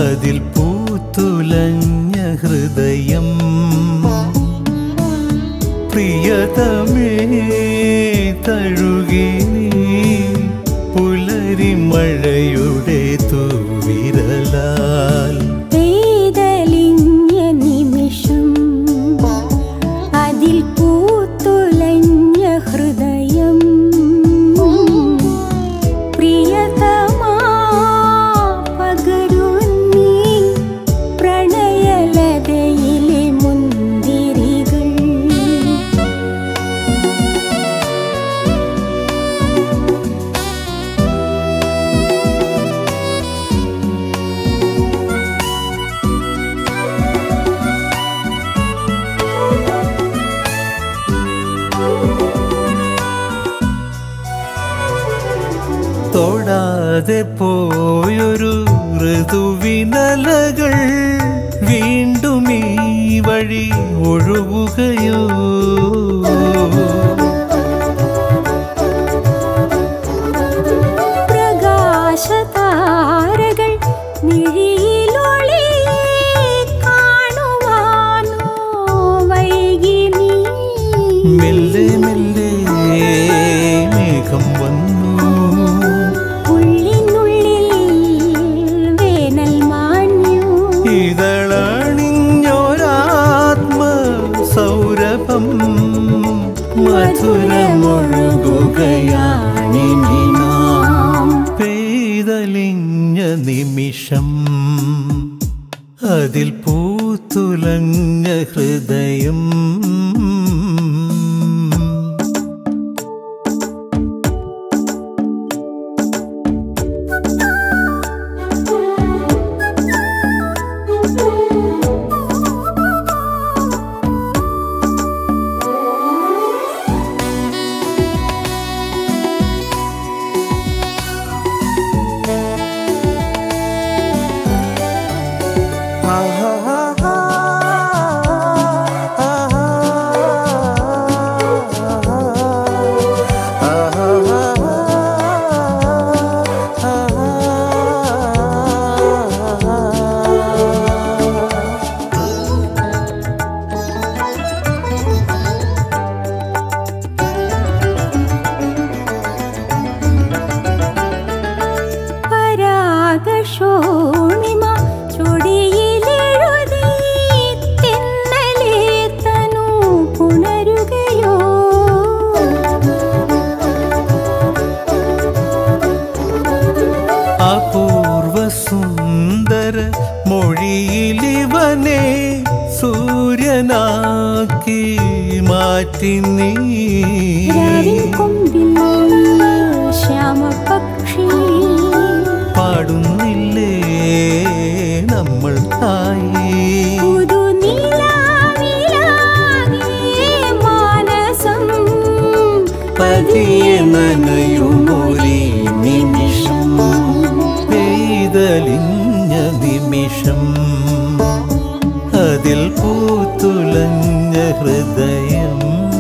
അതിൽ പൂത്തുലഞ്ഞ ഹൃദയം പ്രിയതമേ തഴുകി നീ പുലരി മഴയുടെ തൂവിരലാൽ വേദലിഞ്ഞ നിമിഷം അതിൽ പൂത്തുലഞ്ഞ ഹൃദയം പ്രിയതമാ പകരു നീ പ്രണയലതയിലെ മുന്തിരികൾ തൊടാതെ പോയൊരു ഋതുവിനലകൾ വീണ്ടും ഈ വഴി ഒഴുകുകയോ പ്രകാശതാരകൾ മിഴിയിലൊളി കാണുവാനോ വൈകി നീ മെല്ലെ മെല്ലെ മേഘം വന്നു ഉള്ളിനുള്ളിൽ വേനൽ മാഞ്ഞു ഇതളണിഞ്ഞൊരാത്മ സൗരഭം മധുരമൊഴുകുകയാണിനി നാം പെയ്തലിഞ്ഞ നിമിഷം അതിൽ പൂത്തുലഞ്ഞ ഹൃദയം പരാഗശോണിമ ചൊടിയിലെഴുതി തെന്നലേ തനു പുണരുകയോ അപൂർവ സുന്ദര മൊഴിയിലിവനെ സൂര്യനാക്കി മാറ്റി നീ രാവിൻ കൊമ്പിൽ ശ്യാമപക്ഷി പാടുന്നില്ലേ നമ്മൾ തായി പുതുനിലാവിലാകെ മാനസം പതിയെ നനയുമൊരേ നിമിഷം പെയ്തലിഞ്ഞ നിമിഷം അതിൽ പൂത്തുലഞ്ഞ ഹൃദയം